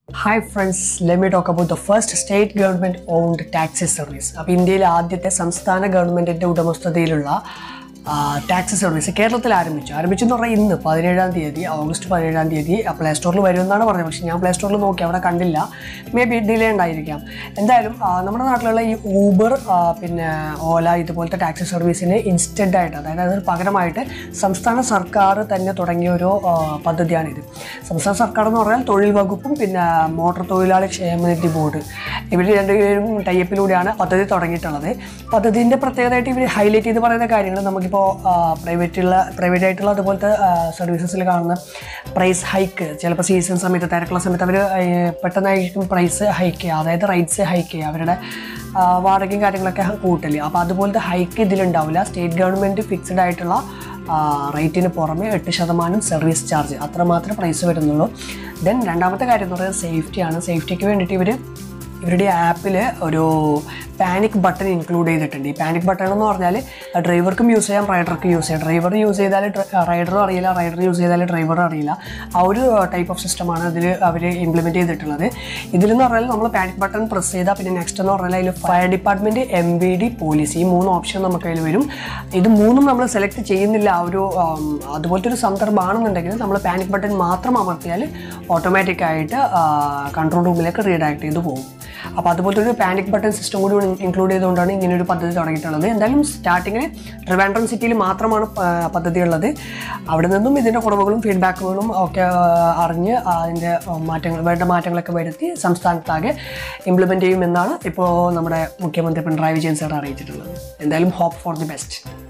hi friends let me talk about the first state government owned taxi service അപ്പോൾ ഇന്ത്യയിലെ ആദ്യത്തെ സംസ്ഥാന ഗവൺമെൻറ്റിൻ്റെ ഉടമസ്ഥതയിലുള്ള ടാക്സി സർവീസ് കേരളത്തിൽ ആരംഭിച്ചു ആരംഭിച്ചു എന്ന് പറഞ്ഞാൽ ഇന്ന് പതിനേഴാം തീയതി ഓഗസ്റ്റ് പതിനേഴാം തീയതി പ്ലേ സ്റ്റോറിൽ വരുമെന്നാണ് പറഞ്ഞത് പക്ഷേ ഞാൻ പ്ലേ സ്റ്റോറിൽ നോക്കി അവിടെ കണ്ടില്ല മേ ബി ഡിലേ ഉണ്ടായിരിക്കാം എന്തായാലും ആ, നമ്മുടെ നാട്ടിലുള്ള ഈ ഊബർ പിന്നെ ഓല ഇതുപോലത്തെ ടാക്സി സർവീസിന് ഇൻസ്റ്റൻ്റ് ആയിട്ട് അതായത് അതിന് പകരമായിട്ട് സംസ്ഥാന സർക്കാർ തന്നെ തുടങ്ങിയ ഒരു ആ, പദ്ധതിയാണിത് സംസ്ഥാന സർക്കാർ എന്ന് പറഞ്ഞാൽ തൊഴിൽ വകുപ്പും പിന്നെ മോട്ടോർ തൊഴിലാളി ക്ഷേമനിധി ബോർഡ് ഇവർ രണ്ടുപേരും ടൈപ്പിലൂടെയാണ് പദ്ധതി തുടങ്ങിയിട്ടുള്ളത് പദ്ധതിൻ്റെ പ്രത്യേകതയായിട്ട് ഇവർ ഹൈലൈറ്റ് ചെയ്ത് പറയുന്ന കാര്യങ്ങൾ നമുക്കിപ്പോൾ പ്രൈവറ്റുള്ള പ്രൈവറ്റ് ആയിട്ടുള്ള അതുപോലത്തെ സർവീസസിൽ കാണുന്ന പ്രൈസ് ഹൈക്ക് ചിലപ്പോൾ സീസൺ സമയത്ത് തിരക്കുള്ള സമയത്ത് അവർ പെട്ടെന്നായിരിക്കും പ്രൈസ് ഹൈക്ക് ചെയ്യുക അതായത് റൈറ്റ്സ് ഹൈക്ക് ചെയ്യുക അവരുടെ ആ, വാടകയും കാര്യങ്ങളൊക്കെ കൂട്ടല് അപ്പോൾ അതുപോലത്തെ ഹൈക്ക് ഇതിലുണ്ടാവില്ല സ്റ്റേറ്റ് ഗവൺമെൻറ് ഫിക്സ്ഡ് ആയിട്ടുള്ള റേറ്റിന് പുറമെ എട്ട് ശതമാനം സർവീസ് ചാർജ് അത്രമാത്രം പ്രൈസ് വരുന്നുള്ളൂ ദെൻ രണ്ടാമത്തെ കാര്യം എന്ന് പറയുന്നത് സേഫ്റ്റിയാണ് സേഫ്റ്റിക്ക് വേണ്ടിയിട്ട് ഇവർ ഇവരുടെ ആപ്പിൽ ഒരു പാനിക് ബട്ടൺ ഇൻക്ലൂഡ് ചെയ്തിട്ടുണ്ട് ഈ പാനിക് ബട്ടൺ എന്ന് പറഞ്ഞാൽ ഡ്രൈവർക്കും യൂസ് ചെയ്യാം റൈഡർക്കും യൂസ് ചെയ്യാം ഡ്രൈവർ യൂസ് ചെയ്താൽ റൈഡറും അറിയില്ല റൈഡർ യൂസ് ചെയ്താൽ ഡ്രൈവറും അറിയില്ല ആ ഒരു ടൈപ്പ് ഓഫ് സിസ്റ്റമാണ് ഇതിൽ അവർ ഇംപ്ലിമെൻറ്റ് ചെയ്തിട്ടുള്ളത് ഇതിലെന്ന് പറഞ്ഞാൽ നമ്മൾ പാനിക് ബട്ടൺ പ്രസ് ചെയ്താൽ പിന്നെ നെക്സ്റ്റ് എന്ന് പറഞ്ഞാൽ അതിൽ fire department M V D police ഈ മൂന്ന് ഓപ്ഷൻ നമുക്ക് അതിൽ വരും ഇത് മൂന്നും നമ്മൾ സെലക്ട് ചെയ്യുന്നില്ല ആ ഒരു ആം, അതുപോലത്തെ ഒരു സന്ദർഭമാണെന്നുണ്ടെങ്കിൽ നമ്മൾ പാനിക് ബട്ടൺ മാത്രം അമർത്തിയാൽ ഓട്ടോമാറ്റിക്കായിട്ട് കൺട്രോൾ റൂമിലേക്ക് റീഡയറക്ട് ചെയ്ത് പോകും അപ്പോൾ അതുപോലത്തെ ഒരു പാനിക് ബട്ടൺ സിസ്റ്റം കൂടി ഇൻക്ലൂഡ് ചെയ്തുകൊണ്ടാണ് ഇങ്ങനെ ഒരു പദ്ധതി തുടങ്ങിയിട്ടുള്ളത് എന്തായാലും സ്റ്റാർട്ടിങ്ങിന് ട്രിവാൻഡ്രം സിറ്റിയിൽ മാത്രമാണ് ആ, പദ്ധതി ഉള്ളത് അവിടെ നിന്നും ഇതിൻ്റെ കുറവുകളും ഫീഡ്ബാക്കുകളും ഒക്കെ ആ, അറിഞ്ഞ് അതിൻ്റെ മാറ്റങ്ങൾ വേണ്ട മാറ്റങ്ങളൊക്കെ വരുത്തി സംസ്ഥാനത്താകെ ഇംപ്ലിമെൻറ്റ് ചെയ്യുമെന്നാണ് ഇപ്പോൾ നമ്മുടെ മുഖ്യമന്ത്രി പിണറായി വിജയൻ സാർ അറിയിച്ചിട്ടുള്ളത് എന്തായാലും ഹോപ്പ് ഫോർ ദി ബെസ്റ്റ്